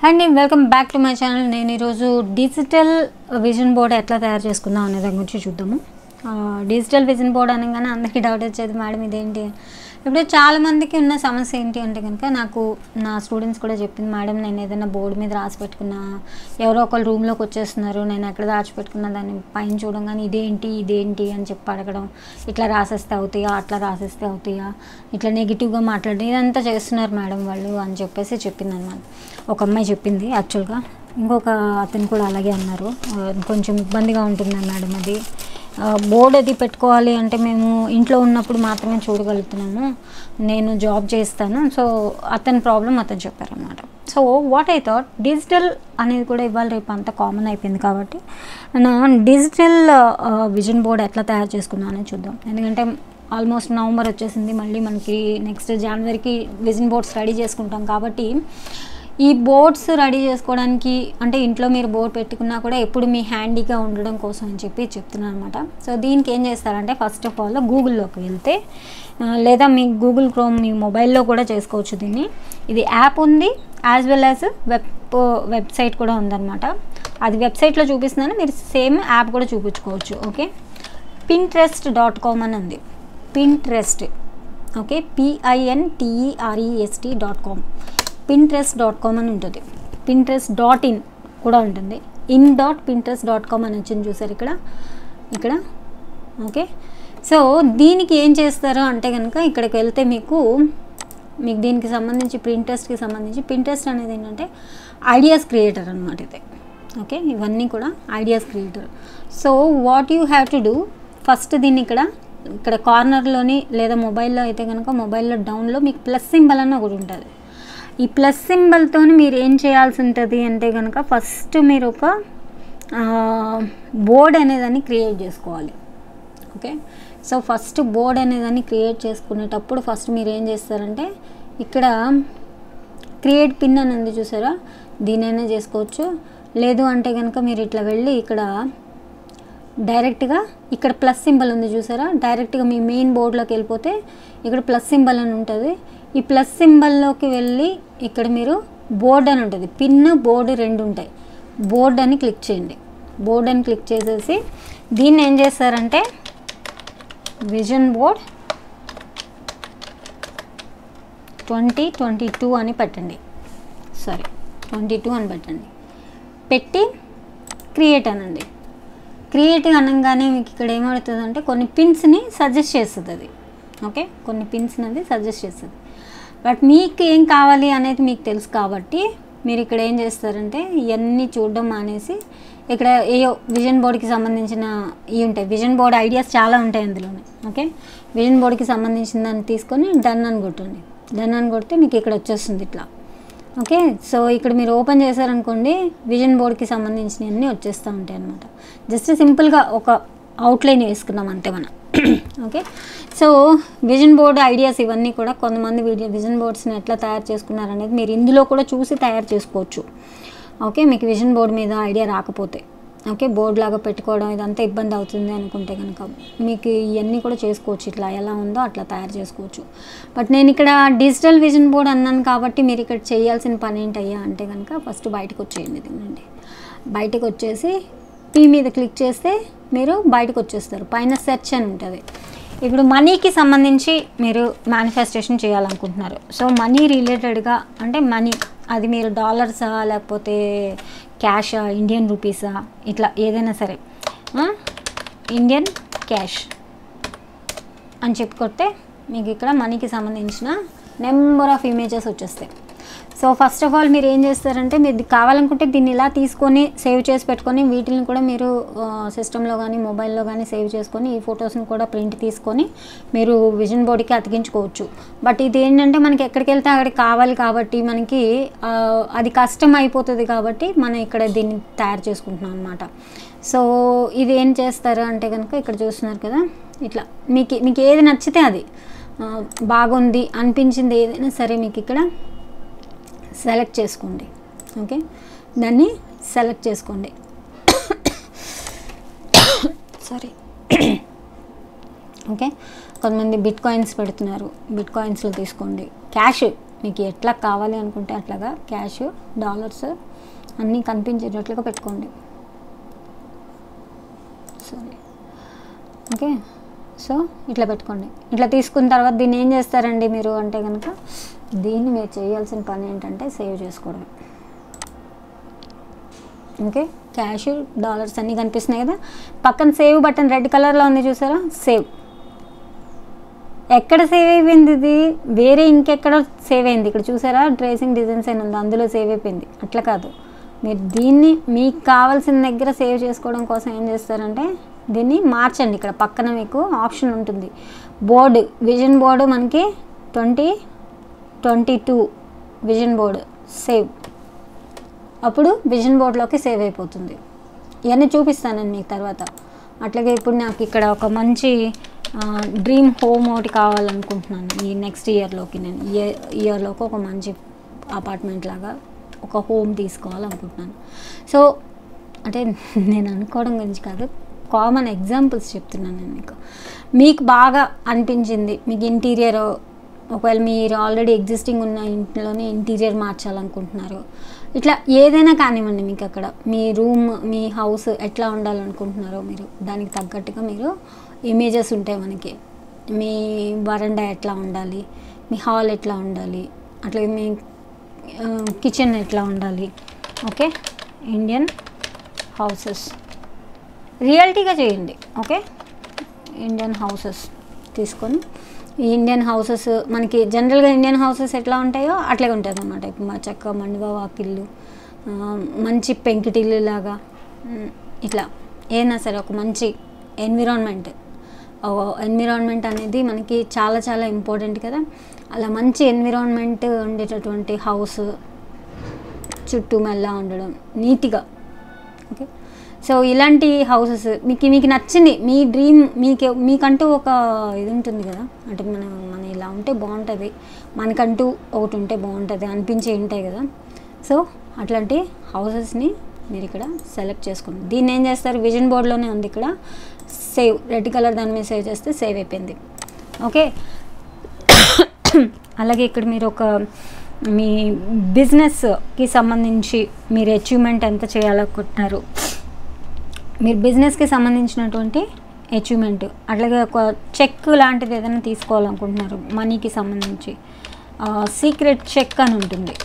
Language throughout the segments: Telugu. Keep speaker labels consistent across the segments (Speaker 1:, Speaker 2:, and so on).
Speaker 1: అండి welcome back to my channel నేను ఈరోజు డిజిటల్ విజన్ బోర్డ్ ఎట్లా తయారు చేసుకుందాం అనే దాని గురించి చూద్దాము ఆ, డిజిటల్ విజన్ బోర్డ్ అనగానే అందరికీ డౌట్ వచ్చేది మేడం ఇదేంటి అని. ఇప్పుడు చాలామందికి ఉన్న సమస్య ఏంటి అంటే కనుక నాకు నా స్టూడెంట్స్ కూడా చెప్పింది మేడం నేను ఏదైనా బోర్డు మీద రాసి పెట్టుకున్నా ఎవరో ఒకరు రూమ్లోకి వచ్చేస్తున్నారు నేను ఎక్కడ దాచిపెట్టుకున్నా దాన్ని పైన చూడంగానే ఇదేంటి ఇదేంటి అని చెప్పి అడగడం ఇట్లా రాసేస్తే అవుతాయా అట్లా రాసేస్తే అవుతాయా ఇట్లా నెగిటివ్గా మాట్లాడడం ఇదంతా చేస్తున్నారు మేడం వాళ్ళు అని చెప్పేసి చెప్పింది అనమాట ఒక అమ్మాయి చెప్పింది యాక్చువల్గా ఇంకొక అతను కూడా అలాగే అన్నారు ఆ, కొంచెం ఇబ్బందిగా ఉంటుంది మేడం అది ఆ, బోర్డు అది పెట్టుకోవాలి అంటే మేము ఇంట్లో ఉన్నప్పుడు మాత్రమే చూడగలుగుతున్నాము నేను జాబ్ చేస్తాను సో అతని ప్రాబ్లం అతను చెప్పారనమాట so what I thought digital అనేది కూడా ఇవాళ రేపు అంత కామన్ అయిపోయింది కాబట్టి నా డిజిటల్ విజన్ బోర్డ్ ఎట్లా తయారు చేసుకున్నానో చూద్దాం ఎందుకంటే ఆల్మోస్ట్ నవంబర్ వచ్చేసింది మళ్ళీ మనకి నెక్స్ట్ జనవరికి విజన్ బోర్డ్స్ రెడీ చేసుకుంటాం కాబట్టి ఈ బోర్డ్స్ రెడీ చేసుకోవడానికి అంటే ఇంట్లో మీరు బోర్డ్ పెట్టుకున్నా కూడా ఎప్పుడు మీ హ్యాండీగా ఉండడం కోసం అని చెప్పి చెప్తున్నాను అనమాట సో దీనికి ఏం చేస్తారంటే ఫస్ట్ ఆఫ్ ఆల్ గూగుల్లోకి వెళ్తే ఆ, లేదా మీ గూగుల్ క్రోమ్ మీ మొబైల్లో కూడా చేసుకోవచ్చు దీన్ని ఇది యాప్ ఉంది as well as web website కూడా ఉందన్నమాట అది వెబ్సైట్లో చూపిస్తున్నాను మీరు సేమ్ యాప్ కూడా చూపించుకోవచ్చు ఓకే పింట్రెస్ట్ డాట్ కామ్ అని ఉంది Pinterest okay పిఐఎన్టీఈఆర్ఈఎస్టీ dot com Pinterest dot com అని ఉంటుంది పింట్రెస్ట్ డాట్ ఇన్ కూడా ఉంటుంది in dot Pinterest dot com అని వచ్చింది చూసారు ఇక్కడ ఇక్కడ ఓకే సో దీనికి ఏం చేస్తారు అంటే కనుక ఇక్కడికి వెళ్తే మీకు మీకు దీనికి సంబంధించి ప్రింటెస్ట్కి సంబంధించి పింట్రెస్ట్ అనేది ఏంటంటే ఐడియాస్ క్రియేటర్ అనమాట ఇది ఓకే ఇవన్నీ కూడా ideas creator so what you have to do first దీన్ని ఇక్కడ ఇక్కడ కార్నర్లోని లేదా మొబైల్లో అయితే కనుక మొబైల్లో డౌన్లో మీకు ప్లస్ సింబల్ అని ఒకటి ఉంటుంది ఈ ప్లస్ సింబల్తో మీరు ఏం చేయాల్సి ఉంటుంది అంటే కనుక ఫస్ట్ మీరు ఒక బోర్డ్ అనేదాన్ని క్రియేట్ చేసుకోవాలి ఓకే సో ఫస్ట్ బోర్డ్ అనేదాన్ని క్రియేట్ చేసుకునేటప్పుడు ఫస్ట్ మీరు ఏం చేస్తారంటే ఇక్కడ క్రియేట్ పిన్ అని ఉంది చూసారా దీనైనా చేసుకోవచ్చు లేదు అంటే కనుక మీరు ఇట్లా వెళ్ళి ఇక్కడ డైరెక్ట్గా ఇక్కడ ప్లస్ సింబల్ ఉంది చూసారా డైరెక్ట్గా మీ మెయిన్ బోర్డులోకి వెళ్ళిపోతే ఇక్కడ ప్లస్ సింబల్ అని ఉంటుంది ఈ ప్లస్ సింబల్లోకి వెళ్ళి ఇక్కడ మీరు బోర్డ్ అని ఉంటుంది పిన్ బోర్డు రెండు ఉంటాయి బోర్డ్ అని క్లిక్ చేయండి బోర్డ్ అని క్లిక్ చేసేసి దీన్ని ఏం చేస్తారంటే vision board twenty twenty two అని పెట్టండి సారీ ట్వంటీ టూ అని పెట్టండి పెట్టి క్రియేట్ అనండి క్రియేట్ అనగానే మీకు ఇక్కడ ఏమవుతుంది అంటే కొన్ని పిన్స్ని సజెస్ట్ చేస్తుంది అది ఓకే కొన్ని పిన్స్ అనేది సజెస్ట్ చేస్తుంది బట్ మీకు ఏం కావాలి అనేది మీకు తెలుసు కాబట్టి మీరు ఇక్కడ ఏం చేస్తారంటే ఇవన్నీ చూడడం మానేసి ఇక్కడ ఏయో విజన్ బోర్డ్కి సంబంధించిన ఇవి ఉంటాయి విజన్ బోర్డ్ ఐడియాస్ చాలా ఉంటాయి అందులోనే ఓకే విజన్ బోర్డ్కి సంబంధించిన దాన్ని తీసుకొని డన్ అని కొట్టండి డన్ అని కొడితే మీకు ఇక్కడ వచ్చేస్తుంది ఇట్లా ఓకే సో ఇక్కడ మీరు ఓపెన్ చేశారనుకోండి విజన్ బోర్డ్కి సంబంధించినవన్నీ వచ్చేస్తూ ఉంటాయి అనమాట జస్ట్ సింపుల్గా ఒక అవుట్లైన్ వేసుకున్నాం అంతే మనం okay so vision board ideas ఇవన్నీ కూడా కొంతమంది వీడియో విజన్ బోర్డ్స్ని ఎట్లా తయారు చేసుకున్నారనేది మీరు ఇందులో కూడా చూసి తయారు చేసుకోవచ్చు ఓకే మీకు విజన్ బోర్డ్ మీద ఐడియా రాకపోతే ఓకే బోర్డ్ లాగా పెట్టుకోవడం ఇదంతా ఇబ్బంది అవుతుంది అనుకుంటే కనుక మీకు ఇవన్నీ కూడా చేసుకోవచ్చు ఇట్లా ఎలా ఉందో అట్లా తయారు చేసుకోవచ్చు బట్ నేను ఇక్కడ డిజిటల్ విజన్ బోర్డ్ అన్నాను కాబట్టి మీరు ఇక్కడ చేయాల్సిన పని ఏంటయ్యా అంటే కనుక ఫస్ట్ బయటకు వచ్చేయండి దీనండి బయటకు వచ్చేసి పీ మీద క్లిక్ చేస్తే మీరు బయటకు వచ్చేస్తారు పైన సెర్చ్ అని ఉంటుంది ఇప్పుడు మనీకి సంబంధించి మీరు మేనిఫెస్టేషన్ చేయాలనుకుంటున్నారు సో మనీ రిలేటెడ్గా అంటే మనీ అది మీరు డాలర్సా లేకపోతే క్యాషా ఇండియన్ రూపీసా ఇట్లా ఏదైనా సరే ఆ? ఇండియన్ క్యాష్ అని చెప్పి కొడితే మీకు ఇక్కడ మనీకి సంబంధించిన నెంబర్ ఆఫ్ ఇమేజెస్ వచ్చేస్తాయి సో ఫస్ట్ ఆఫ్ ఆల్ మీరు ఏం చేస్తారంటే మీరు ఇది కావాలనుకుంటే దీన్ని ఇలా తీసుకొని సేవ్ చేసి పెట్టుకొని వీటిని కూడా మీరు సిస్టంలో కానీ మొబైల్లో కానీ సేవ్ చేసుకొని ఈ ఫొటోస్ని కూడా ప్రింట్ తీసుకొని మీరు విజన్ బోర్డ్కి అతికించుకోవచ్చు బట్ ఇది ఏంటంటే మనకి ఎక్కడికి వెళ్తే అక్కడికి కావాలి కాబట్టి మనకి ఆ, అది కష్టం అయిపోతుంది కాబట్టి మనం ఇక్కడ దీన్ని తయారు చేసుకుంటున్నాం అనమాట సో ఇది ఏం చేస్తారు అంటే కనుక ఇక్కడ చూస్తున్నారు కదా ఇట్లా మీకు మీకు ఏది నచ్చితే అది ఆ, బాగుంది అనిపించింది ఏదైనా సరే మీకు ఇక్కడ సెలెక్ట్ చేసుకోండి ఓకే దాన్ని సెలెక్ట్ చేసుకోండి సారీ ఓకే కొంతమంది బిట్ కాయిన్స్ పెడుతున్నారు బిట్ కాయిన్స్లో తీసుకోండి క్యాష్ మీకు ఎట్లా కావాలి అనుకుంటే అట్లాగా క్యాష్ డాలర్స్ అన్నీ కనిపించేటట్లుగా పెట్టుకోండి సరే ఓకే సో ఇట్లా పెట్టుకోండి ఇట్లా తీసుకున్న తర్వాత దీన్ని ఏం చేస్తారండి మీరు అంటే కనుక దీన్ని మీరు చేయాల్సిన పని ఏంటంటే సేవ్ చేసుకోవడం ఓకే క్యాష్ డాలర్స్ అన్నీ కనిపిస్తున్నాయి కదా పక్కన సేవ్ బటన్ రెడ్ కలర్లో ఉంది చూసారా సేవ్ ఎక్కడ సేవ్ అయిపోయింది ఇది వేరే ఇంకెక్కడ సేవ్ అయింది ఇక్కడ చూసారా ట్రేసింగ్ డిజైన్స్ అని ఉంది అందులో సేవ్ అయిపోయింది అట్లా కాదు మీరు దీన్ని మీకు కావాల్సిన దగ్గర సేవ్ చేసుకోవడం కోసం ఏం చేస్తారంటే దీన్ని మార్చండి ఇక్కడ పక్కన మీకు ఆప్షన్ ఉంటుంది బోర్డు విజన్ బోర్డు మనకి twenty twenty two vision board save అప్పుడు విజన్ బోర్డ్లోకి సేవ్ అయిపోతుంది ఇవన్నీ చూపిస్తాను నేను మీకు తర్వాత అట్లాగే ఇప్పుడు నాకు ఇక్కడ ఒక మంచి డ్రీమ్ హోమ్ ఒకటి కావాలనుకుంటున్నాను ఈ నెక్స్ట్ ఇయర్లోకి నేను ఇయర్ ఇయర్లోకి ఒక మంచి అపార్ట్మెంట్ లాగా ఒక హోమ్ తీసుకోవాలనుకుంటున్నాను సో అంటే నేను అనుకోవడం గురించి కాదు కామన్ ఎగ్జాంపుల్స్ చెప్తున్నాను నేను మీకు మీకు బాగా అనిపించింది మీకు ఇంటీరియర్ ఒకవేళ మీరు ఆల్రెడీ ఎగ్జిస్టింగ్ ఉన్న ఇంట్లోనే ఇంటీరియర్ మార్చాలనుకుంటున్నారు ఇట్లా ఏదైనా కానివ్వండి మీకు అక్కడ మీ రూమ్ మీ హౌస్ ఎట్లా ఉండాలనుకుంటున్నారో మీరు దానికి తగ్గట్టుగా మీరు ఇమేజెస్ ఉంటాయి మనకి మీ వరండా ఎట్లా ఉండాలి మీ హాల్ ఎట్లా ఉండాలి అట్లాగే మీ కిచెన్ ఎట్లా ఉండాలి ఓకే ఇండియన్ హౌసెస్ రియాలిటీగా చేయండి ఓకే ఇండియన్ హౌసెస్ తీసుకొని ఈ ఇండియన్ హౌసెస్ మనకి జనరల్గా ఇండియన్ హౌసెస్ ఎట్లా ఉంటాయో అట్లాగే ఉంటుంది అనమాట ఇప్పుడు మా చక్క మండువా వాకిళ్ళు ఆ, మంచి పెంకిటిల్లు లాగా ఉమ్, ఇట్లా ఏదైనా సరే ఒక మంచి ఎన్విరాన్మెంట్ ఎన్విరాన్మెంట్ అనేది మనకి చాలా చాలా ఇంపార్టెంట్ కదా అలా మంచి ఎన్విరాన్మెంట్ ఉండేటటువంటి హౌస్ చుట్టూ మెల్ల ఉండడం నీట్గా ఓకే సో ఇలాంటి హౌసెస్ మీకు మీకు నచ్చింది మీ డ్రీమ్ మీకు మీకంటూ ఒక ఇది ఉంటుంది కదా అంటే మనం మన ఇలా ఉంటే బాగుంటుంది మనకంటూ ఒకటి ఉంటే బాగుంటుంది అనిపించి ఉంటాయి కదా సో అట్లాంటి హౌసెస్ని మీరు ఇక్కడ సెలెక్ట్ చేసుకోండి దీన్ని ఏం చేస్తారు విజన్ బోర్డ్లోనే ఉంది ఇక్కడ సేవ్ రెడ్ కలర్ దాని మీద సేవ్ చేస్తే సేవ్ అయిపోయింది ఓకే అలాగే ఇక్కడ మీరు ఒక మీ బిజినెస్కి సంబంధించి మీరు అచీవ్మెంట్ ఎంత చేయాలనుకుంటున్నారు మీరు బిజినెస్కి సంబంధించినటువంటి అచీవ్మెంట్ అట్లాగే ఒక చెక్ లాంటిది ఏదైనా తీసుకోవాలనుకుంటున్నారు మనీకి సంబంధించి సీక్రెట్ చెక్ అని ఉంటుంది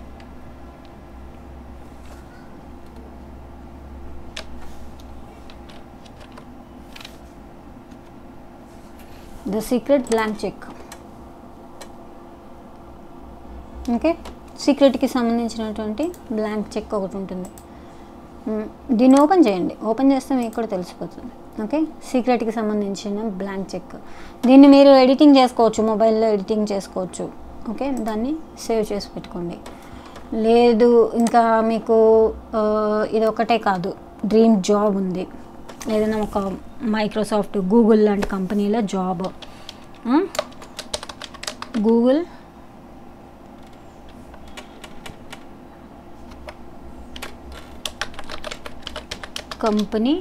Speaker 1: the secret blank check okay సీక్రెట్కి సంబంధించినటువంటి బ్లాంక్ చెక్ ఒకటి ఉంటుంది మ్, దీన్ని ఓపెన్ చేయండి ఓపెన్ చేస్తే మీకు కూడా తెలిసిపోతుంది ఓకే సీక్రెట్కి సంబంధించిన బ్లాంక్ చెక్ దీన్ని మీరు ఎడిటింగ్ చేసుకోవచ్చు మొబైల్లో ఎడిటింగ్ చేసుకోవచ్చు ఓకే దాన్ని సేవ్ చేసి పెట్టుకోండి లేదు ఇంకా మీకు ఆ, ఇది ఒకటే కాదు డ్రీమ్ జాబ్ ఉంది ఏదైనా ఒక మైక్రోసాఫ్ట్ గూగుల్ లాంటి కంపెనీలో job Google company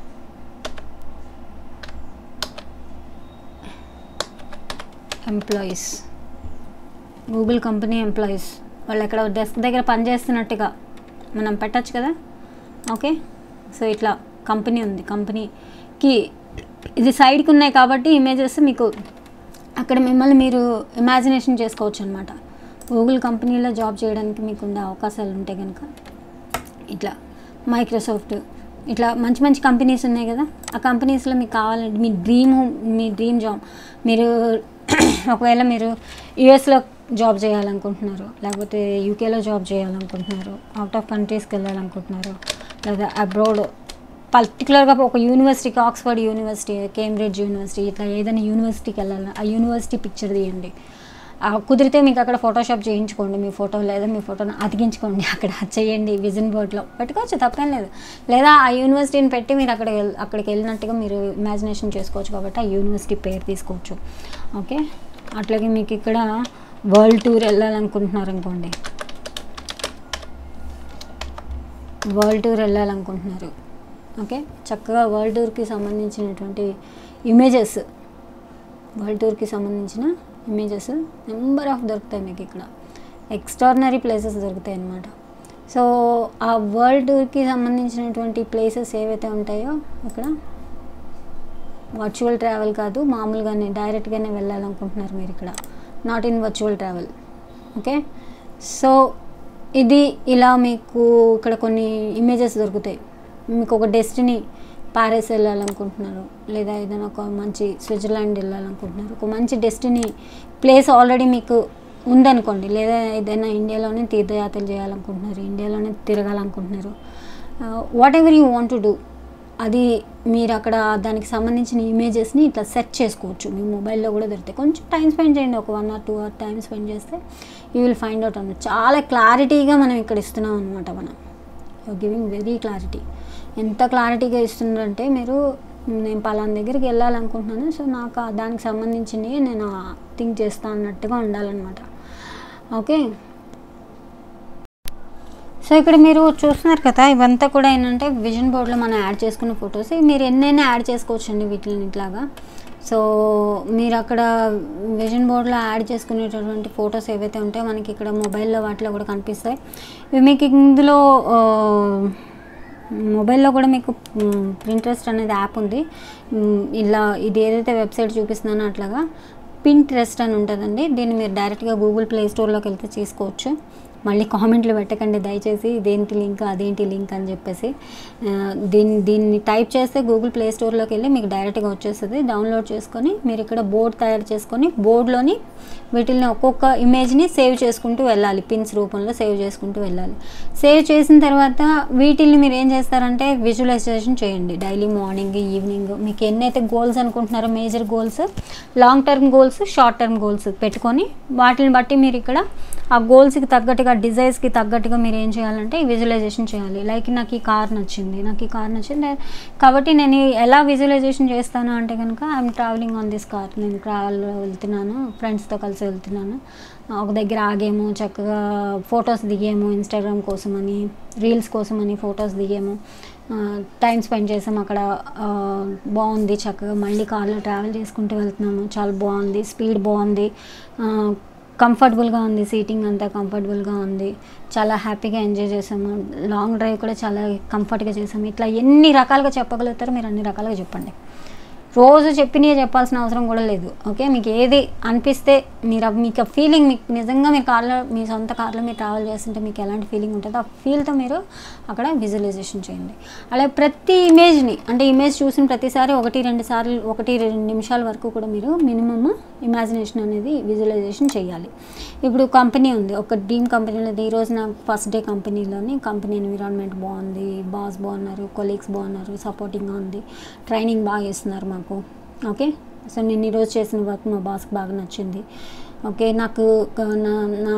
Speaker 1: employees Google company employees వాళ్ళు ఎక్కడ డెస్క్ దగ్గర పనిచేస్తున్నట్టుగా మనం పెట్టచ్చు కదా ఓకే సో ఇట్లా కంపెనీ ఉంది కంపెనీకి ఇది సైడ్కి ఉన్నాయి కాబట్టి ఇమేజెస్ మీకు అక్కడ మిమ్మల్ని మీరు ఇమాజినేషన్ చేసుకోవచ్చు అనమాట గూగుల్ కంపెనీలో జాబ్ చేయడానికి మీకు ఉండే అవకాశాలు ఉంటాయి కనుక ఇట్లా మైక్రోసాఫ్ట్ ఇట్లా మంచి మంచి కంపెనీస్ ఉన్నాయి కదా ఆ కంపెనీస్లో మీకు కావాలంటే మీ డ్రీమ్ మీ డ్రీమ్ జాబ్ మీరు ఒకవేళ మీరు యుఎస్లో జాబ్ చేయాలనుకుంటున్నారు లేకపోతే యూకేలో జాబ్ చేయాలనుకుంటున్నారు అవుట్ ఆఫ్ కంట్రీస్కి వెళ్ళాలనుకుంటున్నారు లేదా అబ్రాడ్ పర్టికులర్గా ఒక యూనివర్సిటీకి ఆక్స్ఫర్డ్ యూనివర్సిటీ కేంబ్రిడ్జ్ యూనివర్సిటీ ఇట్లా ఏదైనా యూనివర్సిటీకి వెళ్ళాలి ఆ యూనివర్సిటీ పిక్చర్ తీయండి ఆ కుదిరితే మీకు అక్కడ ఫోటోషాప్ చేయించుకోండి మీ ఫోటో లేదా మీ ఫోటోని అతికించుకోండి అక్కడ చేయండి విజన్ బోర్డ్లో పెట్టుకోవచ్చు తప్పేం లేదు లేదా ఆ యూనివర్సిటీని పెట్టి మీరు అక్కడ అక్కడికి వెళ్ళినట్టుగా మీరు ఇమాజినేషన్ చేసుకోవచ్చు కాబట్టి ఆ యూనివర్సిటీ పేరు తీసుకోవచ్చు ఓకే అట్లాగే మీకు ఇక్కడ వరల్డ్ టూర్ వెళ్ళాలనుకుంటున్నారు అనుకోండి వరల్డ్ టూర్ వెళ్ళాలనుకుంటున్నారు ఓకే చక్కగా వరల్డ్ టూర్కి సంబంధించినటువంటి ఇమేజెస్ వరల్డ్ టూర్కి సంబంధించిన ఇమేజెస్ నెంబర్ ఆఫ్ దొరుకుతాయి మీకు ఇక్కడ ఎక్స్ట్రాడినరీ ప్లేసెస్ దొరుకుతాయి అన్నమాట సో ఆ వరల్డ్కి సంబంధించినటువంటి ప్లేసెస్ ఏవైతే ఉంటాయో ఇక్కడ వర్చువల్ ట్రావెల్ కాదు మామూలుగానే డైరెక్ట్గానే వెళ్ళాలనుకుంటున్నారు మీరు ఇక్కడ not in virtual travel okay so ఇది ఇలా మీకు ఇక్కడ కొన్ని ఇమేజెస్ దొరుకుతాయి మీకు ఒక డెస్టినీ ప్యారిస్ వెళ్ళాలనుకుంటున్నారు లేదా ఏదైనా ఒక మంచి స్విట్జర్లాండ్ వెళ్ళాలనుకుంటున్నారు ఒక మంచి డెస్టినీ ప్లేస్ ఆల్రెడీ మీకు ఉందనుకోండి లేదా ఏదైనా ఇండియాలోనే తీర్థయాత్రలు చేయాలనుకుంటున్నారు ఇండియాలోనే తిరగాలనుకుంటున్నారు whatever you want to do అది మీరు అక్కడ దానికి సంబంధించిన ఇమేజెస్ని ఇట్లా సెర్చ్ చేసుకోవచ్చు మీ మొబైల్లో కూడా దొరుకుతాయి కొంచెం టైం స్పెండ్ చేయండి ఒక one or two hour time spend చేస్తే యూ విల్ ఫైండ్ అవుట్ అన్నమాట చాలా క్లారిటీగా మనం ఇక్కడ ఇస్తున్నాం అనమాట మనం గివింగ్ వెరీ క్లారిటీ ఎంత క్లారిటీగా ఇస్తున్నారంటే మీరు నేను పలానా దగ్గరికి వెళ్ళాలనుకుంటున్నాను సో నాకు ఆ దానికి సంబంధించినవి నేను థింక్ చేస్తా అన్నట్టుగా ఉండాలన్నమాట ఓకే సో ఇక్కడ మీరు చూస్తున్నారు కదా ఇవంతా కూడా ఏంటంటే విజన్ బోర్డ్లో మనం యాడ్ చేసుకున్న ఫొటోస్ మీరు ఎన్నైనా యాడ్ చేసుకోవచ్చండి వీటిని ఇట్లాగా సో మీరు అక్కడ విజన్ బోర్డ్లో యాడ్ చేసుకునేటటువంటి ఫొటోస్ ఏవైతే ఉంటాయో మనకి ఇక్కడ మొబైల్లో వాటిలో కూడా కనిపిస్తాయి ఇవి మీకు ఇందులో ఆ, మొబైల్లో కూడా మీకు ప్రింట్రెస్ట్ అనేది యాప్ ఉంది మ్, ఇలా ఇది ఏదైతే వెబ్సైట్ చూపిస్తున్నానో అట్లాగా పింట్రెస్ట్ అని ఉంటుందండి దీన్ని మీరు డైరెక్ట్గా గూగుల్ ప్లే స్టోర్లోకి వెళ్తే తీసుకోవచ్చు మళ్ళీ కామెంట్లు పెట్టకండి దయచేసి ఇదేంటి లింక్ అదేంటి లింక్ అని చెప్పేసి ఆ, దీన్ని దీన్ని టైప్ చేస్తే గూగుల్ ప్లే స్టోర్లోకి వెళ్ళి మీకు డైరెక్ట్గా వచ్చేస్తుంది డౌన్లోడ్ చేసుకొని మీరు ఇక్కడ బోర్డ్ తయారు చేసుకొని బోర్డ్లోని వీటిని ఒక్కొక్క ఇమేజ్ని సేవ్ చేసుకుంటూ వెళ్ళాలి పిన్స్ రూపంలో సేవ్ చేసుకుంటూ వెళ్ళాలి సేవ్ చేసిన తర్వాత వీటిని మీరు ఏం చేస్తారంటే విజువలైజేషన్ చేయండి డైలీ మార్నింగ్ ఈవినింగ్ మీకు ఎన్నైతే గోల్స్ అనుకుంటున్నారో major goals long term goals short term goals పెట్టుకొని వాటిని బట్టి మీరు ఇక్కడ ఆ గోల్స్కి తగ్గట్టుగా డిజైర్స్కి తగ్గట్టుగా మీరు ఏం చేయాలంటే విజువలైజేషన్ చేయాలి లైక్ నాకు ఈ కార్ నచ్చింది నాకు ఈ కార్ నచ్చింది కాబట్టి నేను ఎలా విజువలైజేషన్ చేస్తాను అంటే కనుక I'm travelling on this car నేను ట్రావెల్లో వెళ్తున్నాను ఫ్రెండ్స్తో కలిసి వెళ్తున్నాను ఒక దగ్గర ఆగేము చక్కగా ఫొటోస్ దిగాము ఇన్స్టాగ్రామ్ కోసమని రీల్స్ కోసమని ఫొటోస్ దిగాము టైం స్పెండ్ చేసాము అక్కడ ఆ, బాగుంది చక్కగా మళ్ళీ కార్లో ట్రావెల్ చేసుకుంటూ వెళ్తున్నాము చాలా బాగుంది స్పీడ్ బాగుంది ఆ, కంఫర్టబుల్గా ఉంది సీటింగ్ అంతా కంఫర్టబుల్గా ఉంది చాలా హ్యాపీగా ఎంజాయ్ చేసాము లాంగ్ డ్రైవ్ కూడా చాలా కంఫర్ట్గా చేసాము ఇట్లా ఎన్ని రకాలుగా చెప్పగలుగుతారో మీరు అన్ని రకాలుగా చెప్పండి రోజు చెప్పినవి చెప్పాల్సిన అవసరం కూడా లేదు ఓకే మీకు ఏది అనిపిస్తే మీరు ఆ- మీకు ఫీలింగ్ మీకు నిజంగా మీరు కార్లో మీ సొంత కార్లో మీరు ట్రావెల్ చేస్తుంటే మీకు ఎలాంటి ఫీలింగ్ ఉంటుందో ఆ ఫీల్తో మీరు అక్కడ విజువలైజేషన్ చేయండి అలాగే ప్రతి ఇమేజ్ని అంటే ఇమేజ్ చూసిన ప్రతిసారి ఒకటి రెండు సార్లు ఒకటి రెండు నిమిషాల వరకు కూడా మీరు మినిమమ్ ఇమాజినేషన్ అనేది విజువలైజేషన్ చేయాలి ఇప్పుడు కంపెనీ ఉంది ఒక డ్రీమ్ కంపెనీలో ఈ రోజు నాకు ఫస్ట్ డే కంపెనీలోని కంపెనీ ఎన్విరాన్మెంట్ బాగుంది బాస్ బాగున్నారు కొలీగ్స్ బాగున్నారు సపోర్టింగ్గా ఉంది ట్రైనింగ్ బాగా ఇస్తున్నారు మాకు ఓకే సో నేను ఈరోజు చేసిన వర్క్ మా బాస్కి బాగా నచ్చింది ఓకే నాకు క- నా నా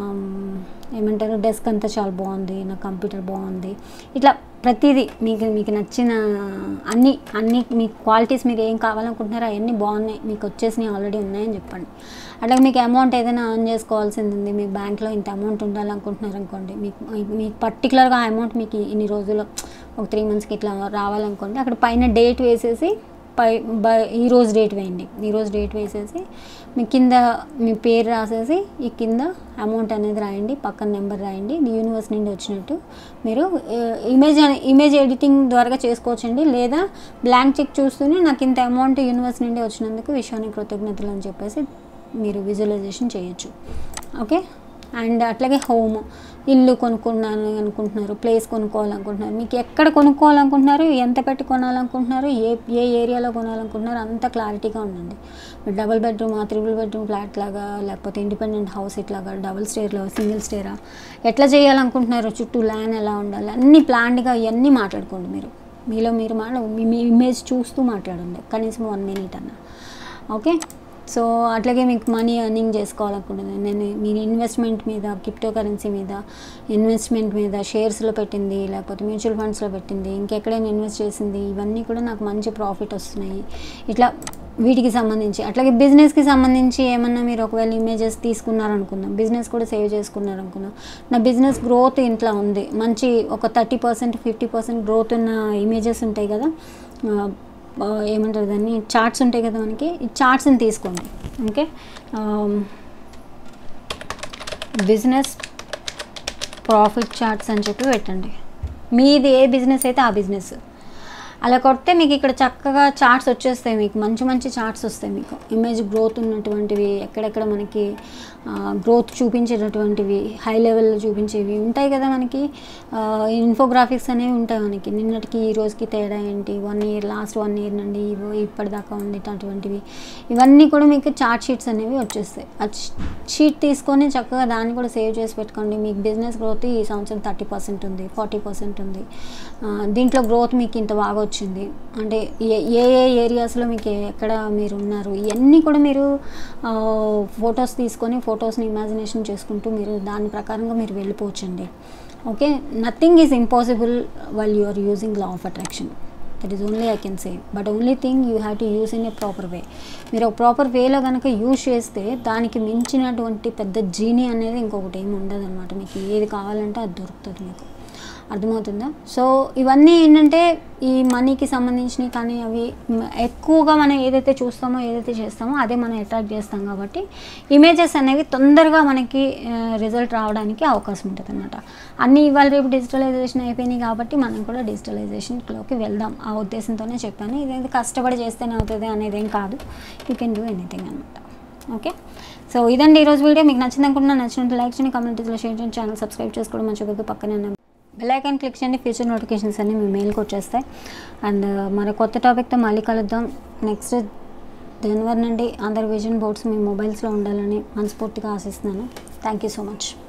Speaker 1: ఏమంటారు డెస్క్ అంతా చాలా బాగుంది నా కంప్యూటర్ బాగుంది ఇట్లా ప్రతిదీ మీకు మీకు నచ్చిన అన్ని అన్ని మీ క్వాలిటీస్ మీరు ఏం కావాలనుకుంటున్నారో అవన్నీ బాగున్నాయి మీకు వచ్చేసినాయి ఆల్రెడీ ఉన్నాయని చెప్పండి అట్లాగే మీకు అమౌంట్ ఏదైనా ఎర్న్ చేసుకోవాల్సింది ఉంది మీ బ్యాంక్లో ఇంత అమౌంట్ ఉండాలనుకుంటున్నారు అనుకోండి మీకు మీకు పర్టికులర్గా ఆ అమౌంట్ మీకు ఇన్ని రోజుల్లో ఒక త్రీ మంత్స్కి ఇట్లా రావాలనుకోండి అక్కడ పైన డేట్ వేసేసి పై బై ఈ రోజు డేట్ వేయండి ఈ రోజు డేట్ వేసేసి మీ కింద మీ పేరు రాసేసి ఈ కింద అమౌంట్ అనేది రాయండి పక్కన నెంబర్ రాయండి ఇది యూనివర్స్ నుండి వచ్చినట్టు మీరు ఇమేజ్ ఇమేజ్ ఎడిటింగ్ ద్వారా చేసుకోవచ్చండి లేదా బ్లాంక్ చెక్ చూస్తూనే నాకు ఇంత అమౌంట్ యూనివర్స్ నుండి వచ్చినందుకు విశ్వానికి కృతజ్ఞతలు అని చెప్పేసి మీరు విజువలైజేషన్ చేయొచ్చు ఓకే అండ్ అట్లాగే హోమ్ ఇల్లు కొనుక్కున్నాను అనుకుంటున్నారు ప్లేస్ కొనుక్కోవాలనుకుంటున్నారు మీకు ఎక్కడ కొనుక్కోవాలనుకుంటున్నారు ఎంత పెట్టి కొనాలనుకుంటున్నారు ఏ ఏ ఏరియాలో కొనాలనుకుంటున్నారు అంత క్లారిటీగా ఉండండి మీరు double bedroom triple bedroom flat లాగా లేకపోతే ఇండిపెండెంట్ హౌస్ ఇట్లాగా డబుల్ స్టేర్లో సింగిల్ స్టేరా ఎట్లా చేయాలనుకుంటున్నారు చుట్టూ ల్యాండ్ ఎలా ఉండాలి అన్ని ప్లాన్డ్గా ఇవన్నీ మాట్లాడుకోండి మీరు మీలో మీరు మాట్లా మీ మీ ఇమేజ్ చూస్తూ మాట్లాడండి కనీసం వన్ మినిట్ అన్న ఓకే సో అట్లాగే మీకు మనీ ఎర్నింగ్ చేసుకోవాలనుకుంటున్నాను నేను మీరు ఇన్వెస్ట్మెంట్ మీద క్రిప్టో కరెన్సీ మీద ఇన్వెస్ట్మెంట్ మీద షేర్స్లో పెట్టింది లేకపోతే మ్యూచువల్ ఫండ్స్లో పెట్టింది ఇంకెక్కడైనా ఇన్వెస్ట్ చేసింది ఇవన్నీ కూడా నాకు మంచి ప్రాఫిట్ వస్తున్నాయి ఇట్లా వీటికి సంబంధించి అట్లాగే బిజినెస్కి సంబంధించి ఏమన్నా మీరు ఒకవేళ ఇమేజెస్ తీసుకున్నారనుకుందాం బిజినెస్ కూడా సేవ్ చేసుకున్నారనుకుందాం నా బిజినెస్ గ్రోత్ ఇంట్లో ఉంది మంచి ఒక thirty percent fifty percent growth ఉన్న ఇమేజెస్ ఉంటాయి కదా ఆ, ఆ, ఏమంటారు దాన్ని చార్ట్స్ ఉంటాయి కదా మనకి ఈ చార్ట్స్ని తీసుకోండి okay um, business profit charts అని చెప్పి పెట్టండి మీది ఏ బిజినెస్ అయితే ఆ బిజినెస్ అలా కొడితే మీకు ఇక్కడ చక్కగా చార్ట్స్ వచ్చేస్తాయి మీకు మంచి మంచి చార్ట్స్ వస్తాయి మీకు ఇమేజ్ గ్రోత్ ఉన్నటువంటివి ఎక్కడెక్కడ మనకి గ్రోత్ చూపించేటటువంటివి హై లెవెల్లో చూపించేవి ఉంటాయి కదా మనకి ఇన్ఫోగ్రాఫిక్స్ అనేవి ఉంటాయి మనకి నిన్నటికి ఈ రోజుకి తేడా ఏంటి one year last one year నుండి ఇవి ఇప్పటిదాకా ఉండేటటువంటివి ఇవన్నీ కూడా మీకు చార్ట్ షీట్స్ అనేవి వచ్చేస్తాయి ఆ షీట్ తీసుకొని చక్కగా దాన్ని కూడా సేవ్ చేసి పెట్టుకోండి మీకు బిజినెస్ గ్రోత్ ఈ సంవత్సరం థర్టీ పర్సెంట్ ఉంది ఫార్టీ పర్సెంట్ ఉంది ఆ, దీంట్లో గ్రోత్ మీకు ఇంత బాగా వచ్చింది అంటే ఏ ఏ ఏ ఏరియాస్లో మీకు ఏ- ఎక్కడ మీరు ఉన్నారు ఇవన్నీ కూడా మీరు ఫొటోస్ తీసుకొని ఫొటోస్ని ఇమాజినేషన్ చేసుకుంటూ మీరు దాని ప్రకారంగా మీరు వెళ్ళిపోవచ్చండి okay nothing is impossible while you are using law of attraction that is only I can say but only thing you have to use in a proper way మీరు ఒక ప్రాపర్ వేలో కనుక యూజ్ చేస్తే దానికి మించినటువంటి పెద్ద జీనీ అనేది ఇంకొకటి ఏమి ఉండదు అనమాట మీకు ఏది కావాలంటే అది దొరుకుతుంది మీకు అర్థమవుతుందా సో ఇవన్నీ ఏంటంటే ఈ మనీకి సంబంధించినవి కానీ అవి మ- ఎక్కువగా మనం ఏదైతే చూస్తామో ఏదైతే చేస్తామో అదే మనం అట్రాక్ట్ చేస్తాం కాబట్టి ఇమేజెస్ అనేవి తొందరగా మనకి రిజల్ట్ రావడానికి అవకాశం ఉంటుంది అనమాట అన్నీ ఇవాళ రేపు డిజిటలైజేషన్ అయిపోయినాయి కాబట్టి మనం కూడా డిజిటలైజేషన్లోకి వెళ్దాం ఆ ఉద్దేశంతోనే చెప్పాను ఇదేంటి కష్టపడి చేస్తేనే అవుతుంది అనేది ఏం కాదు యూ కెన్ డూ ఎనీథింగ్ అనమాట ఓకే సో ఇదండి ఈరోజు వీడియో మీకు నచ్చింది అనుకుంటున్నా నచ్చినట్టు లైక్ చేయండి కమ్యూనిటీలో షేర్ చేయండి ఛానల్ సబ్స్క్రైబ్ చేసుకోవడం మర్చిపోద్దు పక్కనే ఉన్న బెల్ ఐకాన్ క్లిక్ చేయండి ఫ్యూచర్ నోటిఫికేషన్స్ అన్నీ మీ మెయిల్కి వచ్చేస్తాయి అండ్ మరో కొత్త టాపిక్తో మళ్ళీ కలుద్దాం నెక్స్ట్ జనవరి నుండి అందరి విజన్ బోర్డ్స్ మీ మొబైల్స్లో ఉండాలని మనస్ఫూర్తిగా ఆశిస్తున్నాను థ్యాంక్ యూ సో మచ్